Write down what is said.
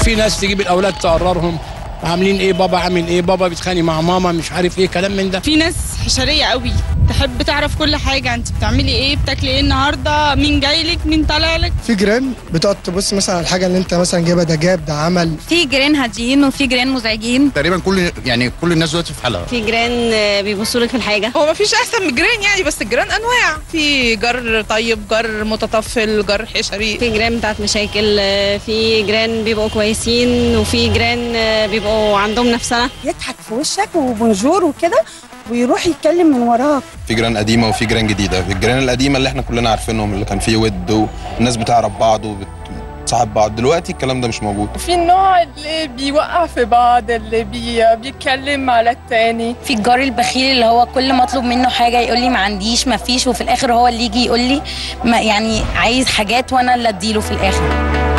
في ناس تجيب الاولاد تقررهم عاملين ايه بابا عامل ايه بابا بيتخانق مع ماما مش عارف ايه كلام من ده في ناس حشريه قوي تحب تعرف كل حاجه انت بتعملي ايه بتاكلي ايه النهارده مين جاي لك مين طالع لك في جيران بتقعد تبص مثلا على الحاجه اللي انت مثلا جايبها ده جاب ده عمل في جيران هاديين وفي جيران مزعجين تقريبا كل يعني كل الناس دلوقتي في حالها في جيران بيبصوا لك في الحاجه هو مفيش احسن من جيران يعني بس الجيران انواع في جار طيب جار متطفل جار حشري في جيران بتاعت مشاكل في جيران بيبقوا كويسين وفي جيران بيبقوا عندهم نفسنا يضحك في وشك وبونجور وكده ويروح يتكلم من وراك في جيران قديمه وفي جيران جديده الجيران القديمه اللي احنا كلنا عارفينهم اللي كان فيه ود والناس بتعرف بعض وبتصاحب بعض دلوقتي الكلام ده مش موجود في النوع اللي بيوقع في بعض اللي بي بيتكلم على التاني في الجار البخيل اللي هو كل ما اطلب منه حاجه يقول لي ما عنديش ما فيش وفي الاخر هو اللي يجي يقول لي ما يعني عايز حاجات وانا اللي اديله في الاخر